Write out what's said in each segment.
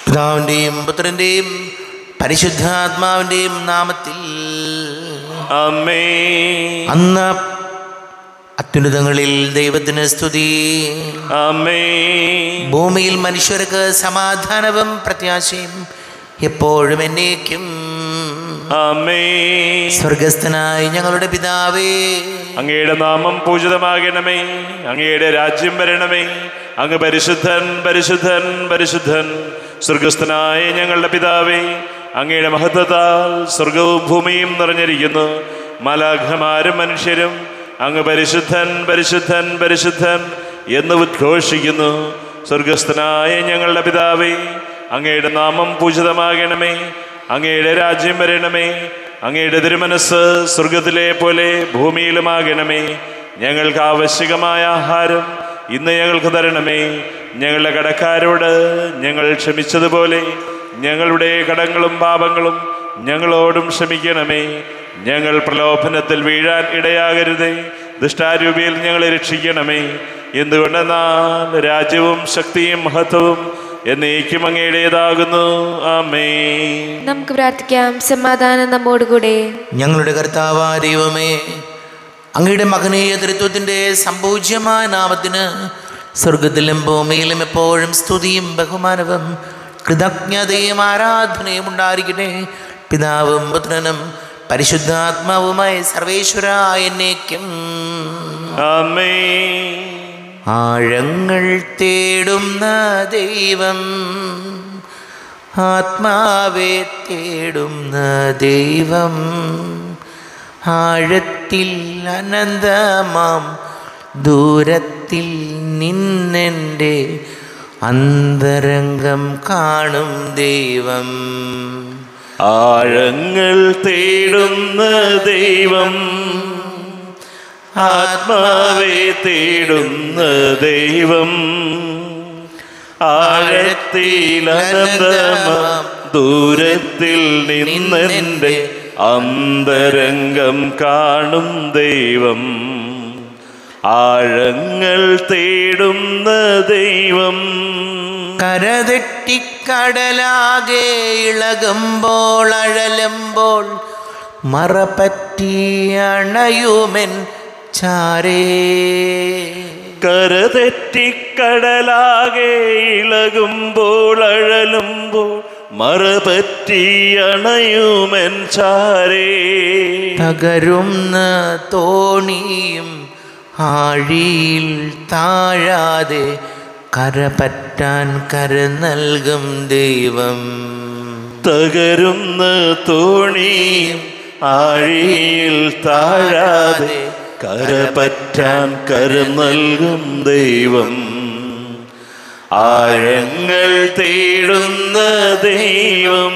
പിതാവിൻ്റെയും പുത്രൻ്റെയും പരിശുദ്ധാത്മാവിൻ്റെയും നാമത്തിൽ അമ്മേ അന്ന് അത്യുന്നതങ്ങളിൽ ദൈവത്തിന് സ്തുതി അമ്മേ ഭൂമിയിൽ മനുഷ്യർക്ക് സമാധാനവും പ്രത്യാശയും എപ്പോഴും എന്നേക്കും അമ്മേ സ്വർഗസ്ഥനായ ഞങ്ങളുടെ പിതാവേ അങ്ങയുടെ നാമം പൂജിതമാകണമേ അങ്ങയുടെ രാജ്യം വരണമേ അങ്ങ് പരിശുദ്ധൻ പരിശുദ്ധൻ പരിശുദ്ധൻ സ്വർഗസ്ഥനായ ഞങ്ങളുടെ പിതാവേ അങ്ങയുടെ മഹത്വത്താൽ സ്വർഗവും ഭൂമിയും നിറഞ്ഞിരിക്കുന്നു മലാഘമാരും മനുഷ്യരും അങ്ങ് പരിശുദ്ധൻ പരിശുദ്ധൻ പരിശുദ്ധൻ എന്ന് ഉദ്ഘോഷിക്കുന്നു സ്വർഗസ്ഥനായ ഞങ്ങളുടെ പിതാവേ അങ്ങയുടെ നാമം പൂജിതമാകണമേ അങ്ങയുടെ രാജ്യം വരണമേ അങ്ങയുടെ തിരുമനസ് സ്വർഗത്തിലെ പോലെ ഭൂമിയിലുമാകണമേ ഞങ്ങൾക്ക് ആവശ്യകമായ ആഹാരം ഇന്ന് ഞങ്ങൾക്ക് തരണമേ ഞങ്ങളുടെ കടക്കാരോട് ഞങ്ങൾ ക്ഷമിച്ചതുപോലെ ഞങ്ങളുടെ കടങ്ങളും പാപങ്ങളും ഞങ്ങളോടും ക്ഷമിക്കണമേ ഞങ്ങൾ പ്രലോഭനത്തിൽ വീഴാൻ ഇടയാകരുതേ ദുഷ്ടാരൂപിയിൽ ഞങ്ങളെ രക്ഷിക്കണമേ എന്തുകൊണ്ടെന്നാൽ രാജ്യവും ശക്തിയും മഹത്വവും എന്നേക്കും അങ്ങയുടേതാകുന്നു ആമേ നമുക്ക് പ്രാർത്ഥിക്കാം സമാധാനം നമ്മോടുകൂടെ ഞങ്ങളുടെ കർത്താവാ ദൈവമേ അങ്ങയുടെ മകനീയ തൃത്വത്തിൻ്റെ സമ്പൂജ്യമായ നാമത്തിന് സ്വർഗത്തിലും ഭൂമിയിലും എപ്പോഴും സ്തുതിയും ബഹുമാനവും കൃതജ്ഞതയും ആരാധനയും ഉണ്ടായിരിക്കട്ടെ പിതാവും പുത്രനും പരിശുദ്ധാത്മാവുമായി സർവേശ്വരായ എന്നേക്കും ആമേ ആഴങ്ങൾ തേടുന്ന ദൈവം ആത്മാവെ തേടുന്ന ദൈവം ആഴത്തിൽ അനന്തമാം ദൂരത്തിൽ നിന്നെൻ്റെ അന്തരംഗം കാണും ദൈവം ആഴങ്ങൾ തേടുന്ന ദൈവം ആത്മാവെ തേടുന്ന ദൈവം ആഴത്തിൽ അനന്തമാം ദൂരത്തിൽ നിന്നെൻ്റെ അന്തരംഗം കാണും ദൈവം ആഴങ്ങൾ തേടുന്ന ദൈവം കരതെറ്റിക്കടലാകെ ഇളകുമ്പോൾ അഴലുമ്പോൾ മറപറ്റി അണയുമെൻ ചാരേ കരതെറ്റിക്കടലാകെ ഇളകുമ്പോൾ അഴലുമ്പോൾ മറപറ്റി അണയുമെൻ ചാരേ തകരുന്ന തോണിയും ആഴിയിൽ താഴാതെ കരപറ്റാൻ കര നൽകും ദൈവം തകരുന്ന തോണിയും ആഴിയിൽ താഴാതെ കരപറ്റാൻ കര നൽകും ദൈവം ആഴങ്ങൾ തേടുന്ന ദൈവം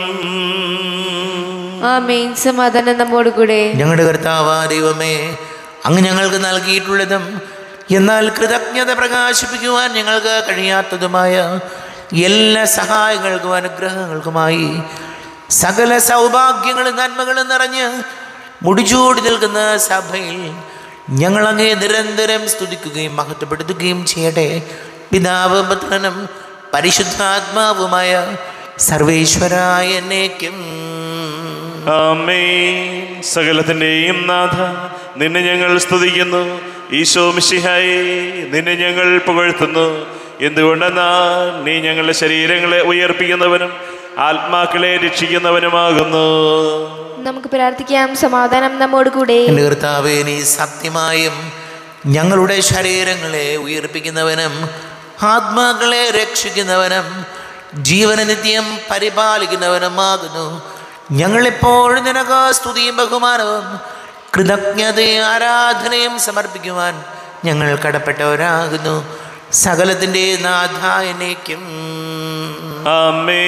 ആമേൻ സമാധാനം നമ്മോടുകൂടെ ഞങ്ങളുടെ കർത്താവാ ദൈവമേ അങ്ങ് ഞങ്ങൾക്ക് നൽകിയിട്ടുള്ളതും എന്നാൽ കൃതജ്ഞത പ്രകാശിപ്പിക്കുവാൻ ഞങ്ങൾക്ക് കഴിയാത്തതുമായ എല്ലാ സഹായങ്ങൾക്കും അനുഗ്രഹങ്ങൾക്കുമായി സകല സൗഭാഗ്യങ്ങളും നന്മകളും നിറഞ്ഞ് മുടിച്ചൂടി നിൽക്കുന്ന സഭയിൽ ഞങ്ങൾ അങ്ങേ നിരന്തരം സ്തുതിക്കുകയും മഹത്വപ്പെടുത്തുകയും ചെയ്യട്ടെ പിതാവ് പുത്രനും പരിശുദ്ധാത്മാവുമായ സർവേശ്വരായ എന്നേക്കും ആമേ സകലത്തിൻ്റെയും നാഥ നിന്നെ ഞങ്ങൾ സ്തുതിക്കുന്നു ഈശോ മിശിഹായി നിന്നെ ഞങ്ങൾ പുകഴ്ത്തുന്നു എന്തുകൊണ്ടെന്നാൽ നീ ഞങ്ങളുടെ ശരീരങ്ങളെ ഉയർപ്പിക്കുന്നവനും ആത്മാക്കളെ രക്ഷിക്കുന്നവനുമാകുന്നു നമുക്ക് പ്രാർത്ഥിക്കാം സമാധാനം നമ്മോടുകൂടെ എൻ്റെ കർത്താവേ നീ സത്യമായും ഞങ്ങളുടെ ശരീരങ്ങളെ ഉയർപ്പിക്കുന്നവനും ആത്മാക്കളെ രക്ഷിക്കുന്നവനും ജീവന നിത്യം പരിപാലിക്കുന്നവനുമാകുന്നു ഞങ്ങളെപ്പോഴും നിനക്ക് സ്തുതിയും ബഹുമാനവും കൃതജ്ഞതയും ആരാധനയും സമർപ്പിക്കുവാൻ ഞങ്ങൾ കടപ്പെട്ടവരാകുന്നു സകലത്തിൻ്റെ നാഥായനേക്കും ആമേ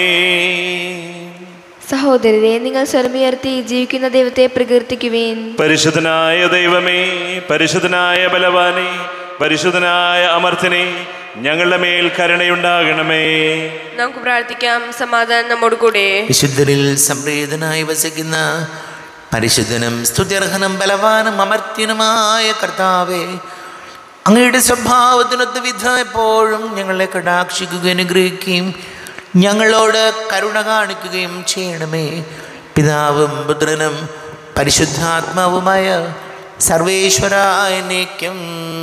സഹോദരരെ നിങ്ങൾ സ്വരമുയർത്തി ജീവിക്കുന്ന ദൈവത്തെ പ്രകീർത്തിക്കുവേൻ പരിശുദ്ധനായ ദൈവമേ പരിശുദ്ധനായ ബലവാനെ പരിശുദ്ധനായ അമർത്തനെ ഞങ്ങളുടെ മേൽ കരുണയുണ്ടാകണമേ നമുക്ക് പ്രാർത്ഥിക്കാം സമാധാനം നമ്മോട് കൂടെ വിശുദ്ധരിൽ സംപ്രീതനായി വസിക്കുന്ന പരിശുദ്ധനും സ്തുത്യർഹനും ബലവാനും അമർത്യനുമായ കർത്താവേ അങ്ങയുടെ സ്വഭാവത്തിനൊത്ത വിധം എപ്പോഴും ഞങ്ങളെ കടാക്ഷിക്കുകയും അനുഗ്രഹിക്കുകയും ഞങ്ങളോട് കരുണ കാണിക്കുകയും ചെയ്യണമേ പിതാവും പുത്രനും പരിശുദ്ധാത്മാവുമായ സർവേശ്വരായനേക്കും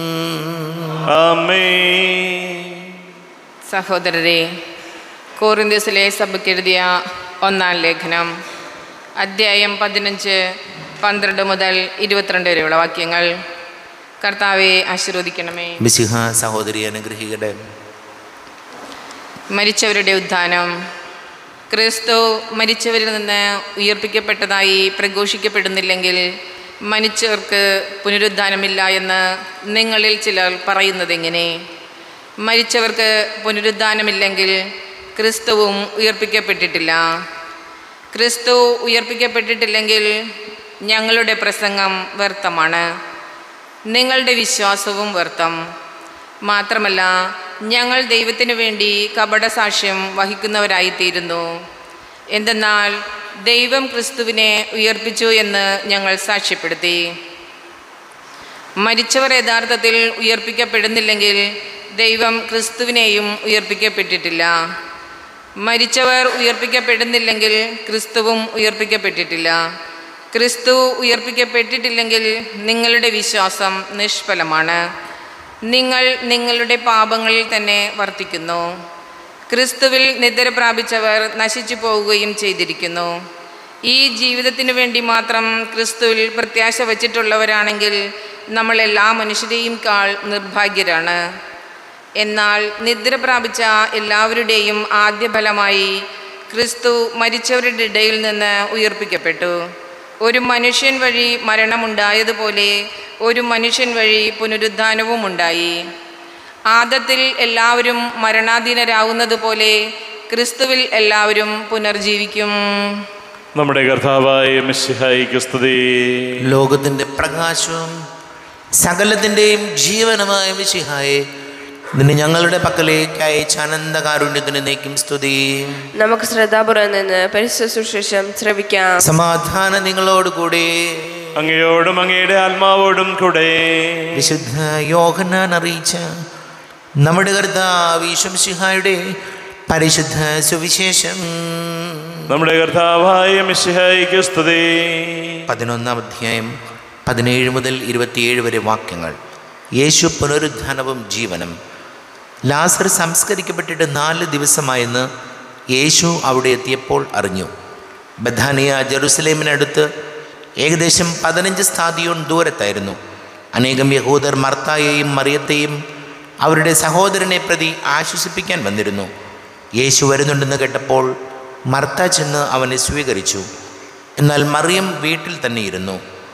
ആമേ സഹോദരരെ കോറിന്ത്യസിലെ സഭയ്ക്കെഴുതിയ ഒന്നാം ലേഖനം അദ്ധ്യായം പതിനഞ്ച് പന്ത്രണ്ട് മുതൽ ഇരുപത്തിരണ്ട് വരെയുള്ള വാക്യങ്ങൾ കർത്താവെ ആശീർവദിക്കണമേ മിശിഹ സഹോദരി അനുഗ്രഹിക്കട്ടെ മരിച്ചവരുടെ ഉദ്ധാനം ക്രിസ്തു മരിച്ചവരിൽ നിന്ന് ഉയർപ്പിക്കപ്പെട്ടതായി പ്രഘോഷിക്കപ്പെടുന്നില്ലെങ്കിൽ മരിച്ചവർക്ക് പുനരുദ്ധാനമില്ല എന്ന് നിങ്ങളിൽ ചിലർ പറയുന്നതെങ്ങനെ മരിച്ചവർക്ക് പുനരുദ്ധാനമില്ലെങ്കിൽ ക്രിസ്തുവും ഉയർപ്പിക്കപ്പെട്ടിട്ടില്ല ക്രിസ്തു ഉയർപ്പിക്കപ്പെട്ടിട്ടില്ലെങ്കിൽ ഞങ്ങളുടെ പ്രസംഗം വ്യർത്ഥമാണ് നിങ്ങളുടെ വിശ്വാസവും വ്യർത്ഥം മാത്രമല്ല ഞങ്ങൾ ദൈവത്തിനു വേണ്ടി കപടസാക്ഷ്യം വഹിക്കുന്നവരായിത്തീരുന്നു എന്തെന്നാൽ ദൈവം ക്രിസ്തുവിനെ ഉയർപ്പിച്ചു എന്ന് ഞങ്ങൾ സാക്ഷ്യപ്പെടുത്തി മരിച്ചവർ യഥാർത്ഥത്തിൽ ഉയർപ്പിക്കപ്പെടുന്നില്ലെങ്കിൽ ദൈവം ക്രിസ്തുവിനെയും ഉയർപ്പിക്കപ്പെട്ടിട്ടില്ല മരിച്ചവർ ഉയർപ്പിക്കപ്പെടുന്നില്ലെങ്കിൽ ക്രിസ്തുവും ഉയർപ്പിക്കപ്പെട്ടിട്ടില്ല ക്രിസ്തു ഉയർപ്പിക്കപ്പെട്ടിട്ടില്ലെങ്കിൽ നിങ്ങളുടെ വിശ്വാസം നിഷ്ഫലമാണ് നിങ്ങൾ നിങ്ങളുടെ പാപങ്ങളിൽ തന്നെ വർത്തിക്കുന്നു ക്രിസ്തുവിൽ നിദ്ര പ്രാപിച്ചവർ നശിച്ചു പോവുകയും ചെയ്തിരിക്കുന്നു ഈ ജീവിതത്തിനു വേണ്ടി മാത്രം ക്രിസ്തുവിൽ പ്രത്യാശ വച്ചിട്ടുള്ളവരാണെങ്കിൽ നമ്മൾ എല്ലാ മനുഷ്യരെയും കാൾ നിർഭാഗ്യരാണ് എന്നാൽ നിദ്ര പ്രാപിച്ച എല്ലാവരുടെയും ആദ്യ ഫലമായി ക്രിസ്തു മരിച്ചവരുടെ ഇടയിൽ നിന്ന് ഉയർപ്പിക്കപ്പെട്ടു ഒരു മനുഷ്യൻ വഴി മരണമുണ്ടായതുപോലെ ഒരു മനുഷ്യൻ വഴി പുനരുദ്ധാനവും ഉണ്ടായി ആദത്തിൽ എല്ലാവരും മരണാധീനരാകുന്നത് പോലെ ക്രിസ്തുവിൽ എല്ലാവരും പുനർജീവിക്കും നമ്മുടെ കർത്താവായ മിശിഹായിക്ക് സ്തുതി ലോകത്തിൻ്റെ പ്രകാശവും സകലത്തിൻ്റെയും ജീവനുമായ മിശിഹായെ നിന്നെ ഞങ്ങളുടെ പക്കലേക്ക് അയച്ച അനന്തകാരുണ്യത്തിന് നീക്കും സ്തുതി നമുക്ക് ശ്രദ്ധാപുരം നിന്ന് പരിശുദ്ധ സുശേഷം ശ്രവിക്കാം സമാധാനം നിങ്ങളോട് കൂടി അങ്ങയോടും അങ്ങയുടെ ആത്മാവോടും കൂടെ വിശുദ്ധ യോഹന്നാൻ അറിയിച്ച നമ്മുടെ കർത്താവ് ഈശംസിഹായുടെ പരിശുദ്ധ സുവിശേഷം നമ്മുടെ കർത്താവായ മിശിഹായിക്ക് സ്തുതി പതിനൊന്നാം അധ്യായം പതിനേഴ് മുതൽ ഇരുപത്തിയേഴ് വരെ വാക്യങ്ങൾ യേശു പുനരുദ്ധാനവും ജീവനും ലാസർ സംസ്കരിക്കപ്പെട്ടിട്ട് നാല് ദിവസമായെന്ന് യേശു അവിടെ എത്തിയപ്പോൾ അറിഞ്ഞു ബഥാനിയ ജെറുസലേമിനടുത്ത് ഏകദേശം പതിനഞ്ച് സ്ഥാതിയോൺ ദൂരത്തായിരുന്നു അനേകം യഹൂദർ മർത്തായെയും മറിയത്തെയും അവരുടെ സഹോദരനെ പ്രതി ആശ്വസിപ്പിക്കാൻ വന്നിരുന്നു യേശു വരുന്നുണ്ടെന്ന് കേട്ടപ്പോൾ മർത്ത ചെന്ന് അവനെ സ്വീകരിച്ചു എന്നാൽ മറിയം വീട്ടിൽ തന്നെ ഇരുന്നു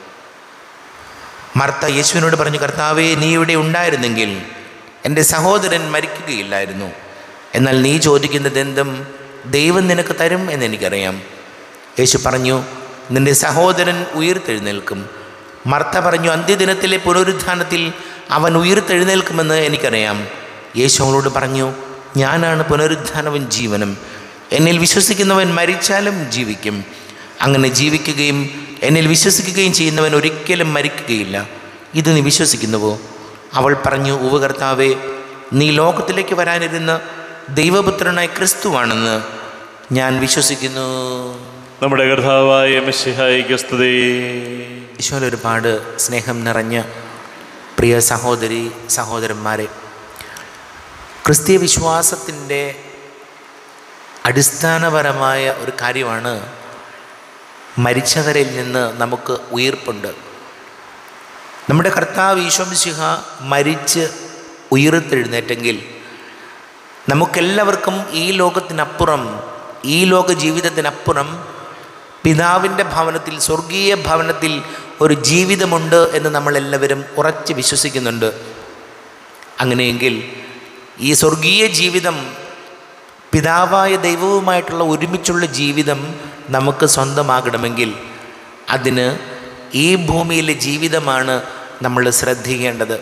മർത്ത യേശുവിനോട് പറഞ്ഞു കർത്താവേ നീ ഇവിടെ ഉണ്ടായിരുന്നെങ്കിൽ എൻ്റെ സഹോദരൻ മരിക്കുകയില്ലായിരുന്നു എന്നാൽ നീ ചോദിക്കുന്നത് എന്തും ദൈവം നിനക്ക് തരും എന്നെനിക്കറിയാം യേശു പറഞ്ഞു നിന്റെ സഹോദരൻ ഉയർത്തെഴുന്നേൽക്കും മർത്ത പറഞ്ഞു അന്ത്യദിനത്തിലെ പുനരുത്ഥാനത്തിൽ അവൻ ഉയർത്തെഴുന്നേൽക്കുമെന്ന് എനിക്കറിയാം യേശു അവളോട് പറഞ്ഞു ഞാനാണ് പുനരുത്ഥാനവും ജീവനും എന്നിൽ വിശ്വസിക്കുന്നവൻ മരിച്ചാലും ജീവിക്കും അങ്ങനെ ജീവിക്കുകയും എന്നിൽ വിശ്വസിക്കുകയും ചെയ്യുന്നവൻ ഒരിക്കലും മരിക്കുകയില്ല ഇത് നീ വിശ്വസിക്കുന്നുവോ അവൾ പറഞ്ഞു ഉവ കർത്താവേ നീ ലോകത്തിലേക്ക് വരാനിരുന്ന ദൈവപുത്രനായ ക്രിസ്തുവാണെന്ന് ഞാൻ വിശ്വസിക്കുന്നു നമ്മുടെ കർത്താവായ മിശിഹായിക്ക് സ്തുതി ഈശോയിൽ ഒരുപാട് സ്നേഹം നിറഞ്ഞ പ്രിയ സഹോദരി സഹോദരന്മാരെ ക്രിസ്തീയ വിശ്വാസത്തിൻ്റെ അടിസ്ഥാനപരമായ ഒരു കാര്യമാണ് മരിച്ചവരിൽ നിന്ന് നമുക്ക് ഉയർപ്പുണ്ട് നമ്മുടെ കർത്താവ് ഈശോമിശിഹ മരിച്ച് ഉയർത്തെഴുന്നേറ്റെങ്കിൽ നമുക്കെല്ലാവർക്കും ഈ ലോകത്തിനപ്പുറം ഈ ലോക ജീവിതത്തിനപ്പുറം പിതാവിൻ്റെ ഭവനത്തിൽ സ്വർഗീയ ഭവനത്തിൽ ഒരു ജീവിതമുണ്ട് എന്ന് നമ്മളെല്ലാവരും ഉറച്ച് വിശ്വസിക്കുന്നുണ്ട് അങ്ങനെയെങ്കിൽ ഈ സ്വർഗീയ ജീവിതം പിതാവായ ദൈവവുമായിട്ടുള്ള ഒരുമിച്ചുള്ള ജീവിതം നമുക്ക് സ്വന്തമാകണമെങ്കിൽ അതിന് ഈ ഭൂമിയിലെ ജീവിതമാണ് നമ്മൾ ശ്രദ്ധിക്കേണ്ടത്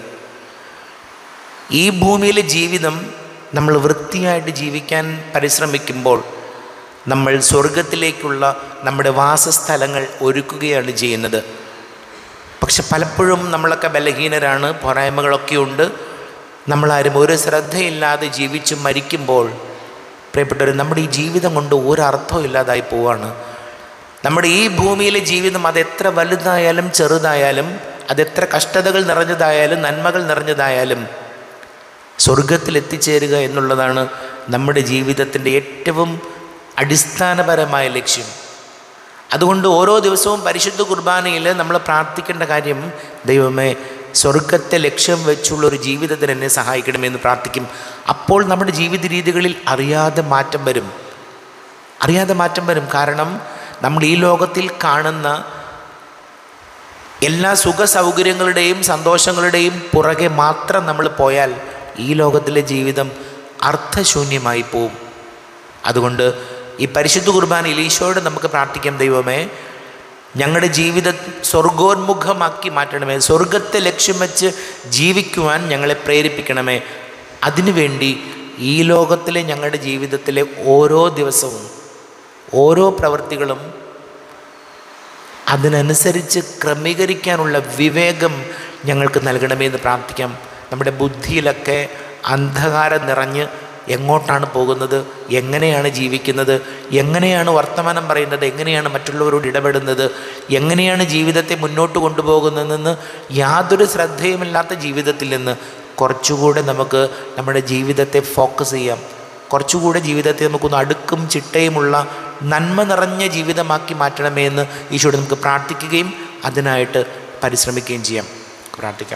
ഈ ഭൂമിയിലെ ജീവിതം നമ്മൾ വൃത്തിയായിട്ട് ജീവിക്കാൻ പരിശ്രമിക്കുമ്പോൾ നമ്മൾ സ്വർഗത്തിലേക്കുള്ള നമ്മുടെ വാസസ്ഥലങ്ങൾ ഒരുക്കുകയാണ് ചെയ്യുന്നത് പക്ഷെ പലപ്പോഴും നമ്മളൊക്കെ ബലഹീനരാണ് പോരായ്മകളൊക്കെ ഉണ്ട് നമ്മളാരും ഒരു ശ്രദ്ധയില്ലാതെ ജീവിച്ച് മരിക്കുമ്പോൾ പ്രിയപ്പെട്ടവർ നമ്മുടെ ഈ ജീവിതം കൊണ്ട് ഒരർത്ഥവും ഇല്ലാതായി പോവാണ് നമ്മുടെ ഈ ഭൂമിയിലെ ജീവിതം അതെത്ര വലുതായാലും ചെറുതായാലും അതെത്ര കഷ്ടതകൾ നിറഞ്ഞതായാലും നന്മകൾ നിറഞ്ഞതായാലും സ്വർഗത്തിൽ എത്തിച്ചേരുക എന്നുള്ളതാണ് നമ്മുടെ ജീവിതത്തിൻ്റെ ഏറ്റവും അടിസ്ഥാനപരമായ ലക്ഷ്യം അതുകൊണ്ട് ഓരോ ദിവസവും പരിശുദ്ധ കുർബാനയിൽ നമ്മൾ പ്രാർത്ഥിക്കേണ്ട കാര്യം ദൈവമേ സ്വർഗത്തെ ലക്ഷ്യം വെച്ചുള്ള ഒരു ജീവിതത്തിന് എന്നെ സഹായിക്കണമെന്ന് പ്രാർത്ഥിക്കും അപ്പോൾ നമ്മുടെ ജീവിത രീതികളിൽ അറിയാതെ മാറ്റം വരും അറിയാതെ മാറ്റം വരും കാരണം നമ്മൾ ഈ ലോകത്തിൽ കാണുന്ന എല്ലാ സുഖ സൗകര്യങ്ങളുടെയും സന്തോഷങ്ങളുടെയും പുറകെ മാത്രം നമ്മൾ പോയാൽ ഈ ലോകത്തിലെ ജീവിതം അർത്ഥശൂന്യമായി പോവും അതുകൊണ്ട് ഈ പരിശുദ്ധ കുർബാനയിൽ ഈശോയോട് നമുക്ക് പ്രാർത്ഥിക്കാം ദൈവമേ ഞങ്ങളുടെ ജീവിതം സ്വർഗോന്മുഖമാക്കി മാറ്റണമേ സ്വർഗത്തെ ലക്ഷ്യം വെച്ച് ജീവിക്കുവാൻ ഞങ്ങളെ പ്രേരിപ്പിക്കണമേ അതിനുവേണ്ടി ഈ ലോകത്തിലെ ഞങ്ങളുടെ ജീവിതത്തിലെ ഓരോ ദിവസവും ഓരോ പ്രവൃത്തികളും അതിനനുസരിച്ച് ക്രമീകരിക്കാനുള്ള വിവേകം ഞങ്ങൾക്ക് നൽകണമേ എന്ന് പ്രാർത്ഥിക്കാം നമ്മുടെ ബുദ്ധിയിലൊക്കെ അന്ധകാരം നിറഞ്ഞ് എങ്ങോട്ടാണ് പോകുന്നത് എങ്ങനെയാണ് ജീവിക്കുന്നത് എങ്ങനെയാണ് വർത്തമാനം പറയുന്നത് എങ്ങനെയാണ് മറ്റുള്ളവരോട് ഇടപെടുന്നത് എങ്ങനെയാണ് ജീവിതത്തെ മുന്നോട്ട് കൊണ്ടുപോകുന്നതെന്ന് യാതൊരു ശ്രദ്ധയുമില്ലാത്ത ജീവിതത്തിൽ നിന്ന് കുറച്ചുകൂടെ നമുക്ക് നമ്മുടെ ജീവിതത്തെ ഫോക്കസ് ചെയ്യാം കുറച്ചുകൂടെ ജീവിതത്തെ നമുക്കൊന്ന് അടുക്കും ചിട്ടയുമുള്ള നന്മ നിറഞ്ഞ ജീവിതമാക്കി മാറ്റണമേ എന്ന് ഈശോയോട് നമുക്ക് പ്രാർത്ഥിക്കുകയും അതിനായിട്ട് പരിശ്രമിക്കുകയും ചെയ്യാം പ്രാർത്ഥിക്കാം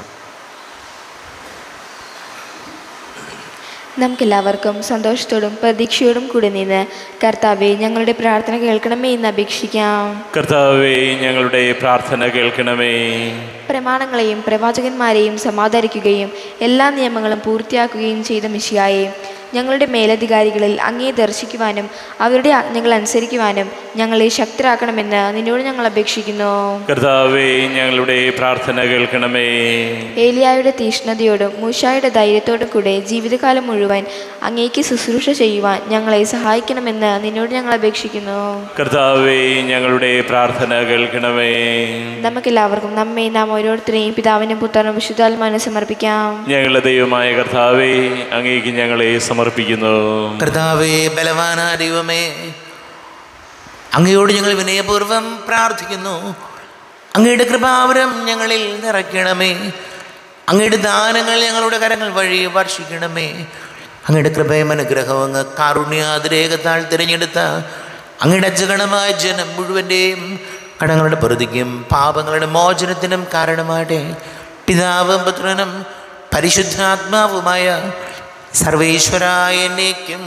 നമുക്കെല്ലാവർക്കും സന്തോഷത്തോടും പ്രതീക്ഷയോടും കൂടി നിന്ന് കർത്താവെ ഞങ്ങളുടെ പ്രാർത്ഥന കേൾക്കണമേ എന്ന് അപേക്ഷിക്കാം കർത്താവേ ഞങ്ങളുടെ പ്രാർത്ഥന കേൾക്കണമേ പ്രമാണങ്ങളെയും പ്രവാചകന്മാരെയും സമാദരിക്കുകയും എല്ലാ നിയമങ്ങളും പൂർത്തിയാക്കുകയും ചെയ്ത മിശിയായെ ഞങ്ങളുടെ മേലധികാരികളിൽ അങ്ങേ ദർശിക്കുവാനും അവരുടെ ആജ്ഞകൾ അനുസരിക്കുവാനും ഞങ്ങളെ ശക്തരാക്കണമെന്ന് നിന്നോട് ഞങ്ങൾ അപേക്ഷിക്കുന്നു കർത്താവേ ഞങ്ങളുടെ പ്രാർത്ഥന കേൾക്കണമേ ഏലിയായുടെ തീഷ്ണതയോടും മൂശായുടെ ധൈര്യത്തോടും കൂടെ ജീവിതകാലം മുഴുവൻ അങ്ങേക്ക് ശുശ്രൂഷ ചെയ്യുവാൻ ഞങ്ങളെ സഹായിക്കണമെന്ന് നിന്നോട് ഞങ്ങൾ അപേക്ഷിക്കുന്നു കർത്താവേ ഞങ്ങളുടെ പ്രാർത്ഥന കേൾക്കണമേ നമുക്കെല്ലാവർക്കും നമ്മെ നാം ഓരോരുത്തരെയും പിതാവിനും പുത്രനും വിശുദ്ധാത്മാവിനെ സമർപ്പിക്കാം ഞങ്ങളുടെ ദൈവമായ കർത്താവേ അങ്ങേക്ക് ഞങ്ങളെ സമർപ്പിക്കുന്നു കർത്താവേ ബലവാന ദൈവമേ അങ്ങയോട് ഞങ്ങൾ വിനയപൂർവ്വം പ്രാർത്ഥിക്കുന്നു അങ്ങയുടെ കൃപാവരം ഞങ്ങളിൽ നിറയ്ക്കണമേ അങ്ങയുടെ ദാനങ്ങൾ ഞങ്ങളുടെ കരങ്ങൾ വഴി വർഷിക്കണമേ അങ്ങയുടെ കൃപയും അനുഗ്രഹവും അങ്ങ് കാരുണ്യാതിരേകത്താൽ തിരഞ്ഞെടുത്ത അങ്ങയുടെ അജഗണമായ ജനം മുഴുവൻ്റെയും കടങ്ങളുടെ പ്രതിക്കും പാപങ്ങളുടെ മോചനത്തിനും കാരണമാകട്ടെ പിതാവും പുത്രനും പരിശുദ്ധാത്മാവുമായ സർവേശ്വരായ എന്നേക്കും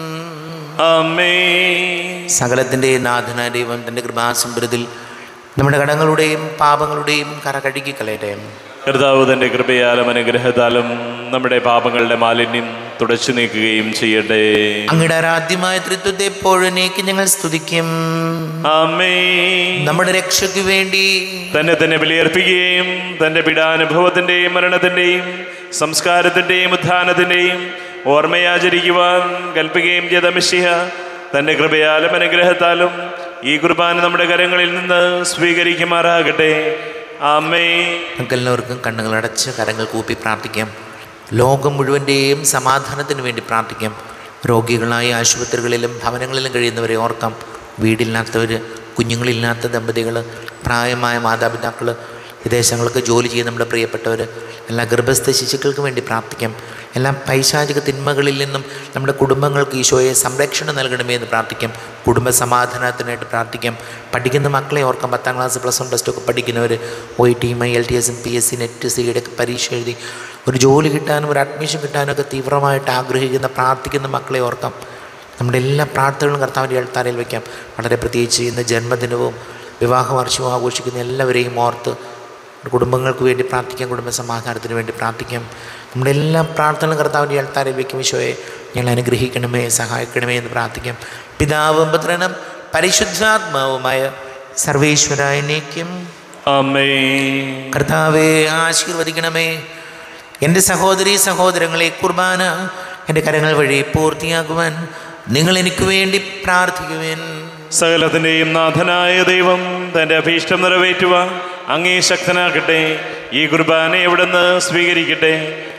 അമ്മേ സകലത്തിൻ്റെ നാഥന ദൈവം തൻ്റെ കൃപാസമ്പരത്തിൽ നമ്മുടെ കടങ്ങളുടെയും പാപങ്ങളുടെയും കറ കഴുകി കളയട്ടെ കർത്താവ് തന്റെ കൃപയാലും അനുഗ്രഹത്താലും നമ്മുടെ പാപങ്ങളുടെ മാലിന്യം തുടച്ചു നീക്കുകയും ചെയ്യട്ടെ അങ്ങയുടെ ആരാധ്യമായ തൃത്വത്തെ എപ്പോഴേക്ക് ഞങ്ങൾ സ്തുതിക്കും അമ്മേ നമ്മുടെ രക്ഷയ്ക്ക് വേണ്ടി തന്നെ തന്നെ ബലിയർപ്പിക്കുകയും തന്റെ പീഡാനുഭവത്തിന്റെയും മരണത്തിന്റെയും സംസ്കാരത്തിന്റെയും ഉത്ഥാനത്തിന്റെയും ഓർമ്മയാചരിക്കുവാൻ കൽപ്പിക്കുകയും ചെയ്ത മിശിഹ തന്റെ കൃപയാലും അനുഗ്രഹത്താലും ഈ കുർബാന നമ്മുടെ കരങ്ങളിൽ നിന്ന് സ്വീകരിക്കുമാറാകട്ടെ ആമേ നമുക്കെല്ലാവർക്കും കണ്ണുകൾ അടച്ച് കരങ്ങൾ കൂപ്പി പ്രാർത്ഥിക്കാം ലോകം മുഴുവൻ്റെയും സമാധാനത്തിന് വേണ്ടി പ്രാർത്ഥിക്കാം രോഗികളായ ആശുപത്രികളിലും ഭവനങ്ങളിലും കഴിയുന്നവരെ ഓർക്കാം വീടില്ലാത്തവർ കുഞ്ഞുങ്ങളില്ലാത്ത ദമ്പതികൾ പ്രായമായ മാതാപിതാക്കൾ വിദേശങ്ങൾക്ക് ജോലി ചെയ്യുന്ന നമ്മുടെ പ്രിയപ്പെട്ടവർ എല്ലാ ഗർഭസ്ഥ ശിശുക്കൾക്ക് വേണ്ടി പ്രാർത്ഥിക്കാം എല്ലാ പൈശാചിക തിന്മകളിൽ നിന്നും നമ്മുടെ കുടുംബങ്ങൾക്ക് ഈശോയെ സംരക്ഷണം നൽകണമേ എന്ന് പ്രാർത്ഥിക്കാം കുടുംബ സമാധാനത്തിനായിട്ട് പ്രാർത്ഥിക്കാം പഠിക്കുന്ന മക്കളെ ഓർക്കാം പത്താം class plus one plus two ഒക്കെ പഠിക്കുന്നവർ O T M I L T എസും പി എസ് സി നെറ്റ് സിയുടെ ഒക്കെ പരീക്ഷ എഴുതി ഒരു ജോലി കിട്ടാനും ഒരു അഡ്മിഷൻ കിട്ടാനും ഒക്കെ തീവ്രമായിട്ട് ആഗ്രഹിക്കുന്ന പ്രാർത്ഥിക്കുന്ന മക്കളെ ഓർക്കാം നമ്മുടെ എല്ലാ പ്രാർത്ഥനകളും കർത്താവിൻ്റെ എഴുത്താരയിൽ വയ്ക്കാം വളരെ പ്രത്യേകിച്ച് ഇന്ന് ജന്മദിനവും വിവാഹ വർഷവും ആഘോഷിക്കുന്ന എല്ലാവരെയും ഓർത്ത് കുടുംബങ്ങൾക്ക് വേണ്ടി പ്രാർത്ഥിക്കാം കുടുംബ സമാധാനത്തിന് വേണ്ടി പ്രാർത്ഥിക്കാം നമ്മുടെ എല്ലാ പ്രാർത്ഥനകളും കർത്താവിൻ്റെ എഴുത്താരയിൽ വയ്ക്കും ഈശോയെ ഞങ്ങൾ അനുഗ്രഹിക്കണമേ സഹായിക്കണമേ എന്ന് പ്രാർത്ഥിക്കാം പിതാവും പുത്രനും പരിശുദ്ധാത്മാവുമായ സർവേശ്വരായനേക്കും ആമേ കർത്താവെ ആശീർവദിക്കണമേ എൻ്റെ സഹോദരി സഹോദരങ്ങളെ കുർബാന എൻ്റെ കരങ്ങൾ വഴി പൂർത്തിയാക്കുവാൻ നിങ്ങൾ എനിക്ക് വേണ്ടി പ്രാർത്ഥിക്കുവാൻ സകലത്തിൻ്റെയും നാഥനായ ദൈവം തൻ്റെ അഭീഷ്ടം നിറവേറ്റുവാൻ അങ്ങേ ശക്തനാക്കട്ടെ ഈ കുർബാന എവിടുന്ന് സ്വീകരിക്കട്ടെ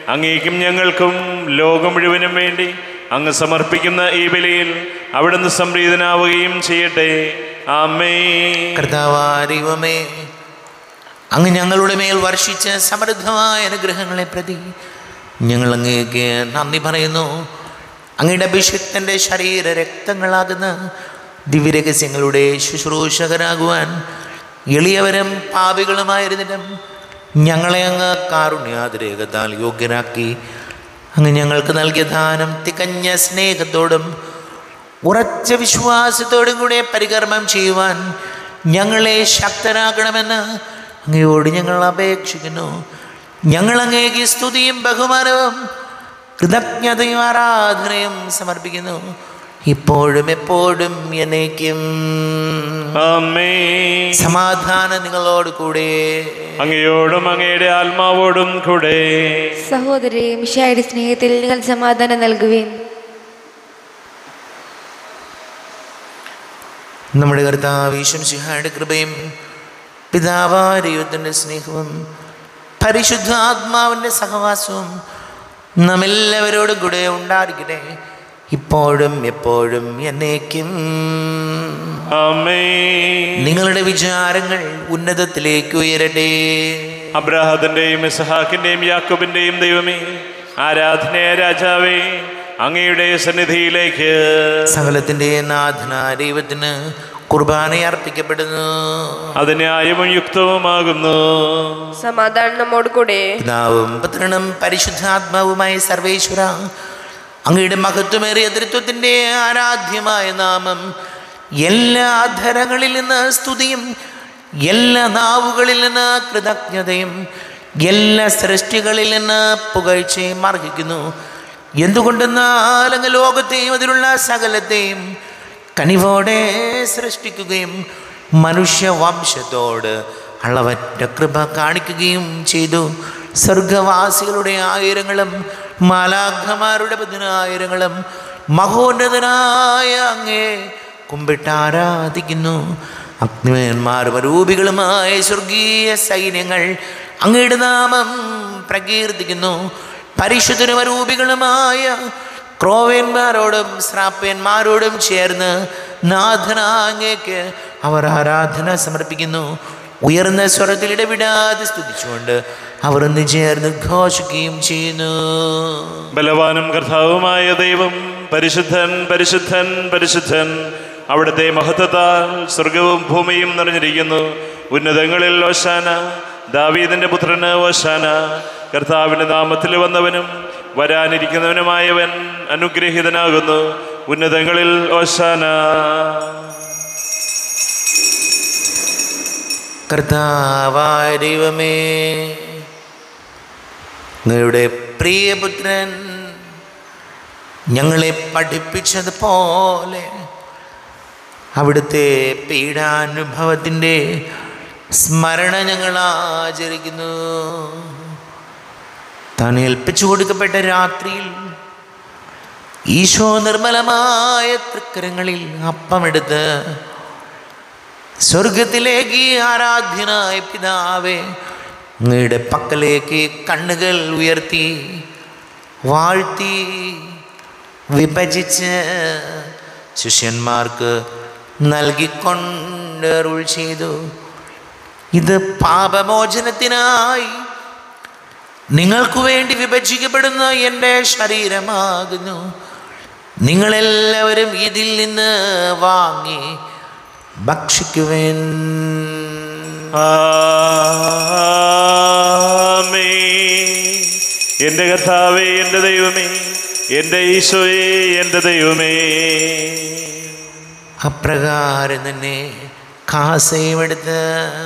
അങ്ങേക്കും ഞങ്ങൾക്കും ലോകം മുഴുവനും വേണ്ടി അങ്ങ് സമർപ്പിക്കുന്ന ഈ ബലിയിൽ അവിടുന്ന് സംപ്രീതനാവുകയും ചെയ്യട്ടെ ആമേ കർത്താവാരിവമേ അങ്ങ് ഞങ്ങളുടെ മേൽ വർഷിച്ച സമൃദ്ധമായ അനുഗ്രഹങ്ങളെ പ്രതി ഞങ്ങൾ അങ്ങേക്ക് നന്ദി പറയുന്നു അങ്ങയുടെ അഭിഷിക്തൻ്റെ ശരീര രക്തങ്ങളാകുന്ന ദിവ്യരഹസ്യങ്ങളുടെ ശുശ്രൂഷകരാകുവാൻ എളിയവരും പാപികളുമായിരുന്നിട്ടും ഞങ്ങളെ അങ്ങ് കാരുണ്യാതിരേകത്താൽ യോഗ്യരാക്കി അങ്ങ് ഞങ്ങൾക്ക് നൽകിയ ദാനം തികഞ്ഞ സ്നേഹത്തോടും ഉറച്ച വിശ്വാസത്തോടും കൂടെ പരികർമ്മം ചെയ്യുവാൻ ഞങ്ങളെ ശക്തരാക്കണമെന്ന് അങ്ങയോട് ഞങ്ങൾ അപേക്ഷിക്കുന്നു ഞങ്ങൾ അങ്ങേക്ക് സ്തുതിയും ബഹുമാനവും കൃതജ്ഞതയും ആരാധനയും സമർപ്പിക്കുന്നു ഇപ്പോഴും എപ്പോഴും എന്നേക്കും ആമേ സമാധാനം നിങ്ങളോട് കൂടെ അങ്ങയോടും അങ്ങയുടെ ആത്മാവോടും കൂടെ സഹോദരി മിഷായുടെ സ്നേഹത്തിൽ നിങ്ങൾ സമാധാനം നൽകുകയും നമ്മുടെ കർത്താവ് ഈശ്വംസിഹായുടെ കൃപയും പിതാവായ ദൈവത്തിൻ്റെ സ്നേഹവും പരിശുദ്ധ ആത്മാവിൻ്റെ സഹവാസവും നമ്മെല്ലാവരോടും കൂടെ ഉണ്ടായിരിക്കട്ടെ ഇപ്പോഴും എപ്പോഴും എന്നേക്കും ആമേ നിങ്ങളുടെ വിചാരങ്ങൾ ഉന്നതത്തിലേക്ക് ഉയരട്ടെ അബ്രാഹത്തിന്റെയും ഇസഹാക്കിന്റെയും യാക്കോബിന്റെയും ദൈവമേ ആരാധനയ രാജാവേ അങ്ങയുടെ സന്നിധിയിലേക്ക് സകലത്തിൻ്റെ നാഥന ദൈവത്തിന് കുർബാന അർപ്പിക്കപ്പെടുന്നു അത് ന്യായവും യുക്തവുമാകുന്നു സമാധാനം നമ്മോട് കൂടെ പിതാവും പുത്രനും പരിശുദ്ധാത്മാവുമായ സർവേശ്വര അങ്ങയുടെ മഹത്വമേറിയ തൃത്വത്തിൻ്റെ ആരാധ്യമായ നാമം എല്ലാ ധരങ്ങളിൽ നിന്ന് സ്തുതിയും എല്ലാ നാവുകളിൽ നിന്ന് കൃതജ്ഞതയും എല്ലാ സൃഷ്ടികളിൽ നിന്ന് പുകഴ്ചയും അർഹിക്കുന്നു എന്തുകൊണ്ടെന്നാൽ അങ്ങ് ലോകത്തെയും അതിലുള്ള സകലത്തെയും കനിവോടെ സൃഷ്ടിക്കുകയും മനുഷ്യവംശത്തോട് അളവറ്റ കൃപ കാണിക്കുകയും ചെയ്തു സ്വർഗവാസികളുടെ ആയിരങ്ങളും മാലാഖമാരുടെ പതിനായിരങ്ങളും മഹോന്നതനായ അങ്ങേ കുമ്പിട്ടാരാധിക്കുന്നു അഗ്നിമയന്മാരും അരൂപികളുമായ സ്വർഗീയ സൈന്യങ്ങൾ അങ്ങയുടെ നാമം പ്രകീർത്തിക്കുന്നു പരിശുദ്ധനും അരൂപികളുമായ ക്രോവേന്മാരോടും ശ്രാപ്യന്മാരോടും ചേർന്ന് നാഥനാങ്ങേക്ക് അവർ ആരാധന സമർപ്പിക്കുന്നു ഉയർന്ന സ്വരത്തിൽ ഇടവിടാതെ സ്തുതിച്ചുകൊണ്ട് അവർ ഒന്ന് ചേർന്ന് ഘോഷിക്കുകയും ചെയ്യുന്നു ബലവാനും കർത്താവുമായ ദൈവം പരിശുദ്ധൻ പരിശുദ്ധൻ പരിശുദ്ധൻ അവിടുത്തെ മഹത്വത്താൽ സ്വർഗവും ഭൂമിയും നിറഞ്ഞിരിക്കുന്നു ഉന്നതങ്ങളിൽ ഓശാന ദാവീദിന്റെ പുത്രന് ഓശാന കർത്താവിന്റെ നാമത്തിൽ വന്നവനും വരാനിരിക്കുന്നവനുമായവൻ അനുഗ്രഹീതനാകുന്നു ഉന്നതങ്ങളിൽ ഓശാന കർത്താവായ ദൈവമേ നിങ്ങളുടെ പ്രിയപുത്രൻ ഞങ്ങളെ പഠിപ്പിച്ചതുപോലെ അവിടുത്തെ പീഡാനുഭവത്തിൻ്റെ സ്മരണ ഞങ്ങൾ ആചരിക്കുന്നു താൻ ഏൽപ്പിച്ചു കൊടുക്കപ്പെട്ട രാത്രിയിൽ ഈശോ നിർമ്മലമായ തൃക്കരങ്ങളിൽ അപ്പമെടുത്ത് സ്വർഗത്തിലേക്ക് ആരാധ്യനായ പിതാവേ അങ്ങയുടെ പക്കലേക്ക് കണ്ണുകൾ ഉയർത്തി വാഴ്ത്തി വിഭജിച്ച് ശിഷ്യന്മാർക്ക് നൽകിക്കൊണ്ട് അരുൾ ചെയ്തു ഇത് പാപമോചനത്തിനായി നിങ്ങൾക്ക് വേണ്ടി വിഭജിക്കപ്പെടുന്ന എൻ്റെ ശരീരമാകുന്നു നിങ്ങളെല്ലാവരും ഇതിൽ നിന്ന് വാങ്ങി ഭക്ഷിക്കുവേൻ ആമേ എൻ്റെ കർത്താവേ എൻ്റെ ദൈവമേ എൻ്റെ ഈശോയെ എൻ്റെ ദൈവമേ അപ്രകാരം തന്നെ കാസയുമെടുത്ത്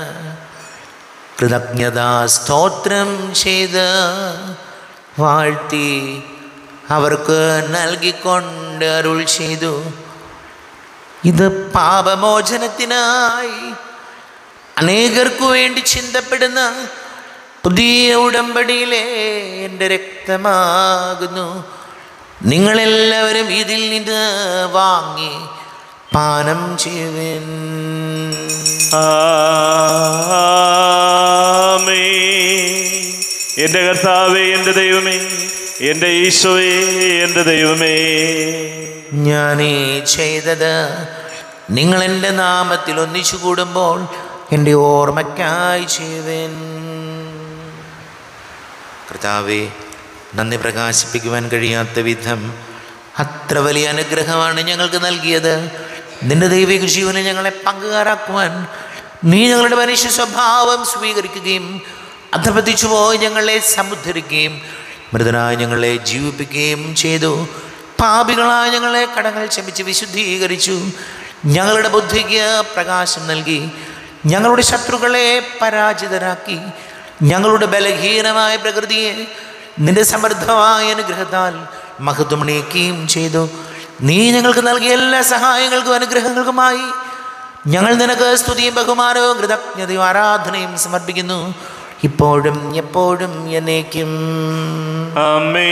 കൃതജ്ഞതാ സ്തോത്രം ചെയ്ത് വാഴ്ത്തി അവർക്ക് നൽകിക്കൊണ്ട് അരുൾ ചെയ്തു ഇത് പാപമോചനത്തിനായി അനേകർക്കു വേണ്ടി ചിന്തപ്പെടുന്ന പുതിയ ഉടമ്പടിയിലെ എൻ്റെ രക്തമാകുന്നു നിങ്ങളെല്ലാവരും ഇതിൽ നിന്ന് വാങ്ങി പാനം ചെയ്യുവൻ ആമേ എൻ്റെ കർത്താവേ എൻ്റെ ദൈവമേ എൻ്റെ ഈശോയെ എൻ്റെ ദൈവമേ ഞാനീ ചെയ്തത് നിങ്ങൾ എൻ്റെ നാമത്തിൽ ഒന്നിച്ചു കൂടുമ്പോൾ എൻ്റെ ഓർമ്മയ്ക്കായി ചെയ്തൻ കർത്താവെ നന്ദി പ്രകാശിപ്പിക്കുവാൻ കഴിയാത്ത വിധം അത്ര വലിയ അനുഗ്രഹമാണ് ഞങ്ങൾക്ക് നൽകിയത് നിന്റെ ദൈവിക ജീവനെ ഞങ്ങളെ പങ്കുകാരാക്കുവാൻ നീ ഞങ്ങളുടെ മനുഷ്യ സ്വഭാവം സ്വീകരിക്കുകയും അധപതിച്ചു പോയി ഞങ്ങളെ സമുദ്ധരിക്കുകയും മൃതനായ ഞങ്ങളെ ജീവിപ്പിക്കുകയും ചെയ്തു പാപികളായ ഞങ്ങളെ കടങ്ങൾ ക്ഷമിച്ച് വിശുദ്ധീകരിച്ചു ഞങ്ങളുടെ ബുദ്ധിക്ക് പ്രകാശം നൽകി ഞങ്ങളുടെ ശത്രുക്കളെ പരാജിതരാക്കി ഞങ്ങളുടെ ബലഹീനമായ പ്രകൃതിയെ നിന്റെ സമൃദ്ധമായ അനുഗ്രഹത്താൽ മഹത്വമണിയിക്കുകയും ചെയ്തു നീ ഞങ്ങൾക്ക് നൽകിയ എല്ലാ സഹായങ്ങൾക്കും അനുഗ്രഹങ്ങൾക്കുമായി ഞങ്ങൾ നിനക്ക് സ്തുതിയും ബഹുമാനവും കൃതജ്ഞതയും ആരാധനയും സമർപ്പിക്കുന്നു ഇപ്പോഴും എപ്പോഴും എന്നേക്കും അമ്മേ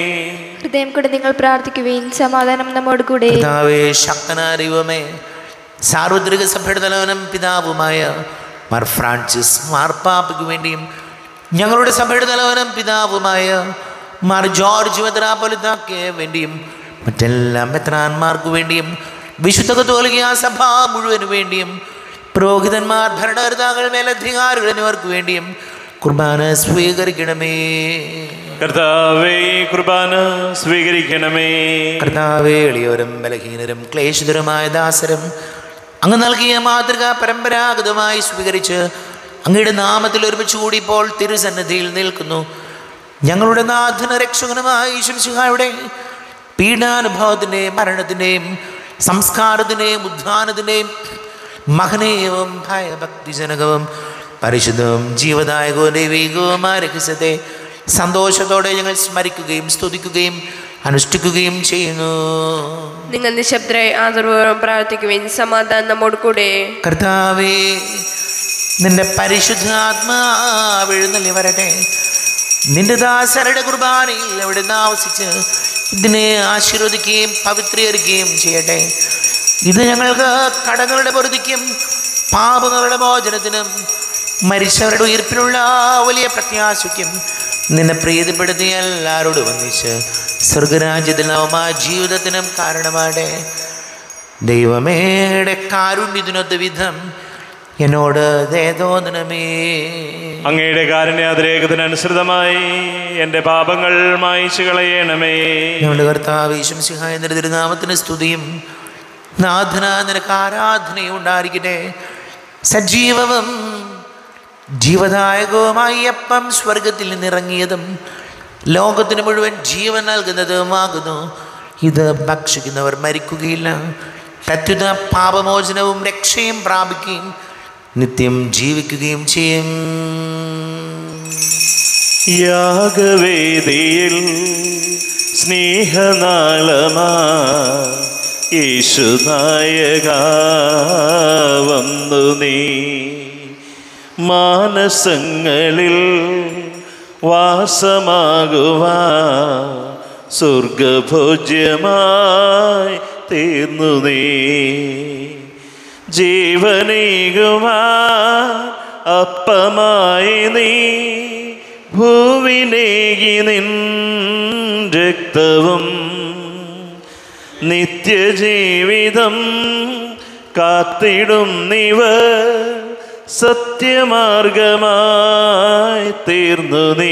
ഹൃദയം കൊണ്ട് നിങ്ങൾ പ്രാർത്ഥിക്കുവേൻ സമാധാനം നമ്മോട് കൂടെ പിതാവേ ശക്തനായ ദൈവമേ സാർവത്രിക സഭയുടെ തലവനും പിതാവുമായ മാർ ഫ്രാൻസിസ് മാർപ്പാപ്പയ്ക്ക് വേണ്ടിയും ഞങ്ങളുടെ സഭയുടെ തലവനും പിതാവുമായ മാർ ജോർജ് മെത്രാപ്പൊലിത്താക്ക് വേണ്ടിയും മറ്റെല്ലാ മെത്രാന്മാർക്ക് വേണ്ടിയും വിശുദ്ധ കത്തോലിക്ക സഭ മുഴുവന് വേണ്ടിയും പുരോഹിതന്മാർ ഭരണകർത്താക്കൾ മേലധികാരികൾ എന്നിവർക്ക് വേണ്ടിയും കുർബാന സ്വീകരിക്കണമേ കർത്താവേ കുർബാന സ്വീകരിക്കണമേ കർത്താവേ എളിയവരും ബലഹീനരും ക്ലേശിതരുമായ ദാസരും അങ്ങ് നൽകിയ മാതൃക പരമ്പരാഗതമായി സ്വീകരിച്ച് അങ്ങയുടെ നാമത്തിൽ ഒരുമിച്ച് കൂടി ഇപ്പോൾ തിരുസന്നിധിയിൽ നിൽക്കുന്നു ഞങ്ങളുടെ നാഥന രക്ഷകനുമായ ശംശുഹായുടെ പീഡാനുഭവത്തിൻ്റെയും മരണത്തിൻ്റെയും സംസ്കാരത്തിൻ്റെയും ഉദ്ധാനത്തിൻ്റെയും മഹനീയവും ഭയഭക്തിജനകവും പരിശുദ്ധവും ജീവദായകവും ദൈവികവുമായ രഹസ്യത്തെ സന്തോഷത്തോടെ ഞങ്ങൾ സ്മരിക്കുകയും സ്തുതിക്കുകയും അനുഷ്ഠിക്കുകയും ചെയ്യുന്നു നിങ്ങൾ നിശബ്ദരായി ആദരവോളം പ്രാർത്ഥിക്കുവിൻ സമാധാനം നമ്മോട് കൂടെ കർത്താവേ നിന്റെ പരിശുദ്ധാത്മാവെഴുന്നള്ളി വരട്ടെ നിന്റെ ദാസരുടെ കുർബാനയിൽ അവിടെ ആവസിച്ച് ഇതിനെ ആശീർവദിക്കുകയും പവിത്രീകരിക്കുകയും ചെയ്യട്ടെ ഇത് ഞങ്ങൾക്ക് കടങ്ങളുടെ പൊറുതിക്കും പാപങ്ങളുടെ മോചനത്തിനും മരിച്ചവരുടെ ഉയർപ്പിനുള്ള വലിയ പ്രത്യാശയ്ക്കും നിന്നെ പ്രീതിപ്പെടുത്തിയ എല്ലാവരോടും ഒന്നിച്ച് സ്വർഗരാജ്യത്തിൽ നവമായ ജീവിതത്തിനും കാരണമാടെ ദൈവമേടെ കാരുണ്യത്തിനൊത്ത വിധം എന്നോട് ദയതോന്നണമേ അങ്ങയുടെ കാരുണ്യാതിരേകത്തിനനുസൃതമായി എൻ്റെ പാപങ്ങൾ മായിച്ചു കളയണമേ ഞങ്ങളുടെ കർത്താവ് ഈശംസിഹായ നിന്റെ തിരുനാമത്തിന് സ്തുതിയും നാഥന നിനക്ക് ആരാധനയും ഉണ്ടായിരിക്കട്ടെ സജീവവും ജീവദായകവുമായി അപ്പം സ്വർഗത്തിൽ നിന്നിറങ്ങിയതും ലോകത്തിന് മുഴുവൻ ജീവൻ നൽകുന്നതുമാകുന്നു ഇത് ഭക്ഷിക്കുന്നവർ മരിക്കുകയില്ല പ്രത്യുത പാപമോചനവും രക്ഷയും പ്രാപിക്കുകയും നിത്യം ജീവിക്കുകയും ചെയ്യും യാഗവേദിയിൽ സ്നേഹനാളമാ യേശുനായക വന്നു നീ മാനസങ്ങളിൽ വാസമാകുവാ സ്വർഗഭോജ്യമായി തീർന്നു നീ ജീവനേകുവാ അപ്പമായി നീ ഭൂവിനേകി നിൻ രക്തവും നിത്യജീവിതം കാത്തിടും നിവ സത്യമാർഗമായി തീർന്നു നീ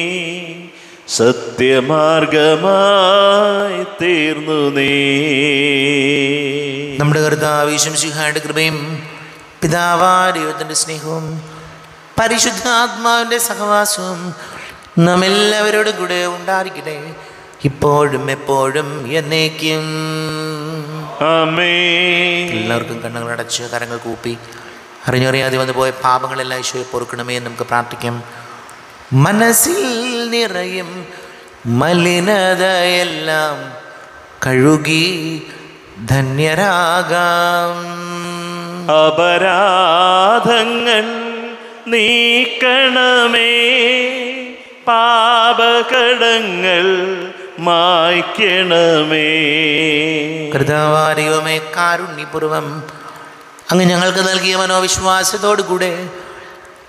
സത്യമാർഗമായി തീർന്നു നീ നമ്മുടെ കർത്താവ് ഈശംസിഹായുടെ കൃപയും പിതാവാ ദൈവത്തിൻ്റെ സ്നേഹവും പരിശുദ്ധാത്മാവിൻ്റെ സഹവാസവും നാം എല്ലാവരോടും കൂടെ ഉണ്ടായിരിക്കട്ടെ ഇപ്പോഴും എപ്പോഴും എന്നേക്കും ആമേ എല്ലാവർക്കും കണ്ണുകൾ അടച്ച് കരങ്ങൾ കൂപ്പി അറിഞ്ഞറിയാതെ വന്നു പോയ പാപങ്ങളെല്ലാം ഈശോയെ പൊറുക്കണമേ എന്ന് നമുക്ക് പ്രാർത്ഥിക്കാം മനസ്സിൽ നിറയും മലിനതയെല്ലാം കഴുകി ധന്യരാകാം അപരാധങ്ങൾ നീക്കണമേ പാപകടങ്ങൾ മായ്ക്കണമേ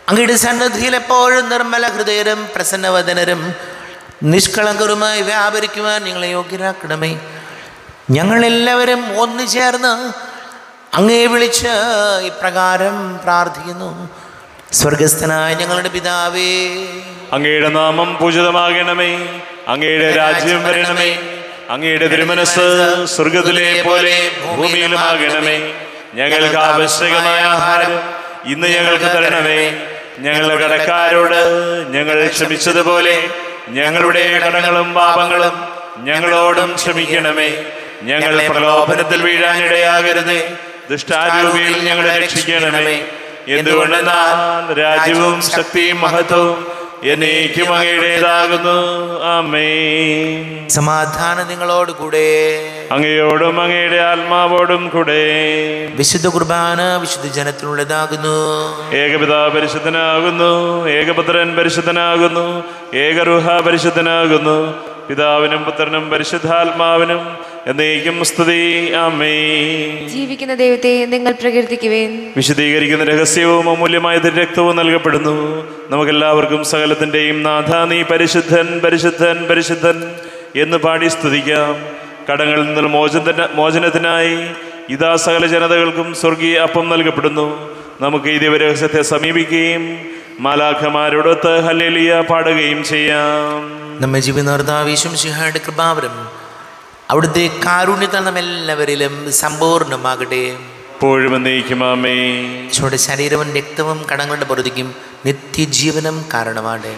അങ്ങയുടെ സന്നദ്ധിയിൽ എപ്പോഴും നിർമ്മല ഹൃദയരും പ്രസന്നവദനരും നിഷ്കളങ്കരുമായി വ്യാപരിക്കുവാൻ ഞങ്ങളെ യോഗ്യരാക്കണമേ ഞങ്ങളെല്ലാവരും ഒന്നു ചേർന്ന് അങ്ങേ വിളിച്ച് ഇപ്രകാരം പ്രാർത്ഥിക്കുന്നു സ്വർഗസ്ഥനായ ഞങ്ങളുടെ പിതാവേ അങ്ങയുടെ നാമം പൂജിതമാകണമേ അങ്ങയുടെ രാജ്യം വരണമേ അങ്ങയുടെ തിരുമനസ് സ്വർഗത്തിലെ പോലെ ഭൂമിയിലുമാകണമേ ഞങ്ങൾക്ക് ആവശ്യകമായ ആഹാരം ഇന്ന് ഞങ്ങൾക്ക് തരണമേ ഞങ്ങളുടെ കടക്കാരോട് ഞങ്ങൾ ക്ഷമിച്ചതുപോലെ ഞങ്ങളുടെ കടങ്ങളും പാപങ്ങളും ഞങ്ങളോടും ക്ഷമിക്കണമേ ഞങ്ങൾ പ്രലോഭനത്തിൽ വീഴാനിടയാകരുതേ ദുഷ്ടാരൂപിയിൽ ഞങ്ങളെ രക്ഷിക്കണമേ എന്തുകൊണ്ടെന്നാൽ രാജ്യവും ശക്തിയും മഹത്വവും എന്നേക്കും അങ്ങയുടേതാകുന്നു അമ്മേ സമാധാനം നിങ്ങളോട് കൂടെ അങ്ങയോടും അങ്ങയുടെ ആത്മാവോടും കൂടെ വിശുദ്ധ കുർബാന വിശുദ്ധ ജനത്തിനുള്ളതാകുന്നു ഏകപിതാ പരിശുദ്ധനാകുന്നു ഏകപുത്രൻ പരിശുദ്ധനാകുന്നു ഏകറുഹ പരിശുദ്ധനാകുന്നു പിതാവിനും പുത്രനും പരിശുദ്ധാത്മാവിനും എന്നേക്കും സ്തുതി അമ്മേ ജീവിക്കുന്ന ദൈവത്തെ നിങ്ങൾ പ്രകീർത്തിക്കുവേൻ വിശദീകരിക്കുന്ന രഹസ്യവും അമൂല്യമായ രക്തവും നൽകപ്പെടുന്നു നമുക്കെല്ലാവർക്കും സകലത്തിൻ്റെയും നാഥ നീ പരിശുദ്ധൻ പരിശുദ്ധൻ പരിശുദ്ധൻ എന്ന് പാടി സ്തുതിക്കാം കടങ്ങളിൽ നിന്ന് മോചന മോചനത്തിനായി ഇതാ സകല ജനതകൾക്കും സ്വർഗീയ അപ്പം നൽകപ്പെടുന്നു നമുക്ക് ഈ ദിവരഹസ്യത്തെ സമീപിക്കുകയും മാലാഖമാരോടൊത്ത് ഹല്ലേലിയ പാടുകയും ചെയ്യാം നമ്മെ ജീവിതർത്താവിശും ശിഹായുടെ കൃപാവരം അവിടുത്തെ കാരുണ്യത്താൽ നമ്മെല്ലാവരിലും സമ്പൂർണ്ണമാകട്ടെ എപ്പോഴും എന്നേക്കുമാമേ ഈശോയുടെ ശരീരവും രക്തവും കടങ്ങളുടെ പൊറുതിക്കും നിത്യജീവനം കാരണമാണ്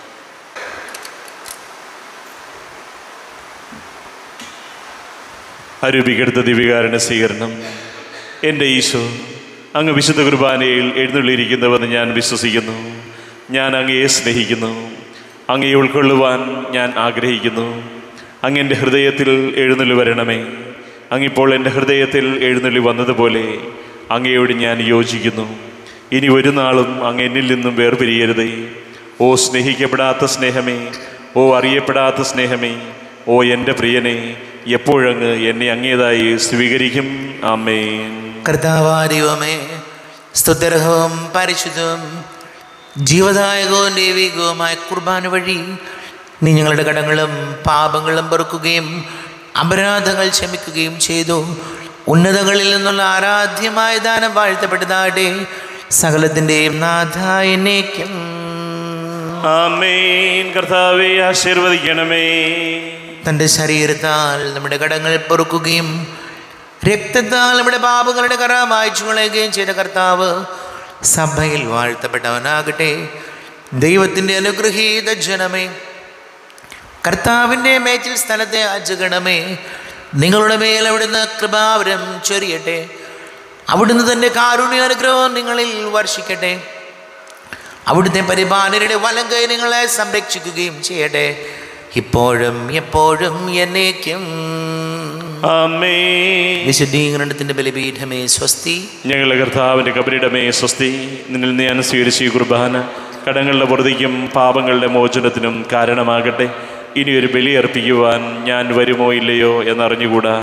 അരൂപിക്കെടുത്ത ദിവികാരണ സ്വീകരണം എൻ്റെ ഈശോ അങ്ങ് വിശുദ്ധ കുർബാനയിൽ എഴുന്നള്ളിയിരിക്കുന്നുവെന്ന് ഞാൻ വിശ്വസിക്കുന്നു ഞാൻ അങ്ങയെ സ്നേഹിക്കുന്നു അങ്ങയെ ഉൾക്കൊള്ളുവാൻ ഞാൻ ആഗ്രഹിക്കുന്നു അങ്ങ് എൻ്റെ ഹൃദയത്തിൽ എഴുന്നള്ളി വരണമേ അങ്ങിപ്പോൾ എൻ്റെ ഹൃദയത്തിൽ എഴുന്നള്ളി വന്നതുപോലെ അങ്ങയോട് ഞാൻ യോജിക്കുന്നു ഇനി ഒരു നാളും അങ്ങ് എന്നിൽ നിന്നും വേർപിരിയരുതേ ഓ സ്നേഹിക്കപ്പെടാത്ത സ്നേഹമേ ഓ അറിയപ്പെടാത്ത സ്നേഹമേ ഓ എൻ്റെ പ്രിയനെ എപ്പോഴങ്ങ് എന്നെ അങ്ങേതായി സ്വീകരിക്കും ആമേൻ കർത്താവാരിവമേ സ്തുത്യർഹവും പരിശുദ്ധവും ജീവദായകവും ദൈവികവുമായ കുർബാന വഴി നീ ഞങ്ങളുടെ കടങ്ങളും പാപങ്ങളും പൊറുക്കുകയും അപരാധങ്ങൾ ക്ഷമിക്കുകയും ചെയ്തു ഉന്നതങ്ങളിൽ നിന്നുള്ള ആരാധ്യമായ ദാനം വാഴ്ത്തപ്പെട്ടതാകട്ടെ സകലത്തിൻ്റെയും നാഥായനേക്കും ആമേൻ കർത്താവെ ആശീർവദിക്കണമേ തൻ്റെ ശരീരത്താൽ നമ്മുടെ കടങ്ങൾ പൊറുക്കുകയും രക്തത്താൽ നമ്മുടെ പാപങ്ങളുടെ കറ മായ്ച്ചു കളയുകയും ചെയ്ത കർത്താവ് സഭയിൽ വാഴ്ത്തപ്പെട്ടവനാകട്ടെ ദൈവത്തിൻ്റെ അനുഗ്രഹീത ജനമേ കർത്താവിൻ്റെ മേച്ചിൽ സ്ഥലത്തെ അജഗണമേ നിങ്ങളുടെ മേൽ അവിടുന്ന് കൃപാവരം ചൊരിയട്ടെ അവിടുന്ന് തൻ്റെ കാരുണ്യാനുഗ്രഹം നിങ്ങളിൽ വർഷിക്കട്ടെ അവിടുത്തെ പരിപാലനയുടെ വലം കൈ നിങ്ങളെ സംരക്ഷിക്കുകയും ചെയ്യട്ടെ ഇപ്പോഴും എപ്പോഴും എന്നേക്കും ആമേൻ വിശുദ്ധീകരണത്തിന്റെ ബലിപീഠമേ സ്വസ്തി ഞങ്ങളുടെ കർത്താവിൻ്റെ കബരിടമേ സ്വസ്തി നിന്നിൽ ഞാൻ സ്വീകരിച്ച ഈ കുർബാന കടങ്ങളുടെ പൊറുതിക്കും പാപങ്ങളുടെ മോചനത്തിനും കാരണമാകട്ടെ ഇനിയൊരു ബലി അർപ്പിക്കുവാൻ ഞാൻ വരുമോ ഇല്ലയോ എന്നറിഞ്ഞുകൂടാ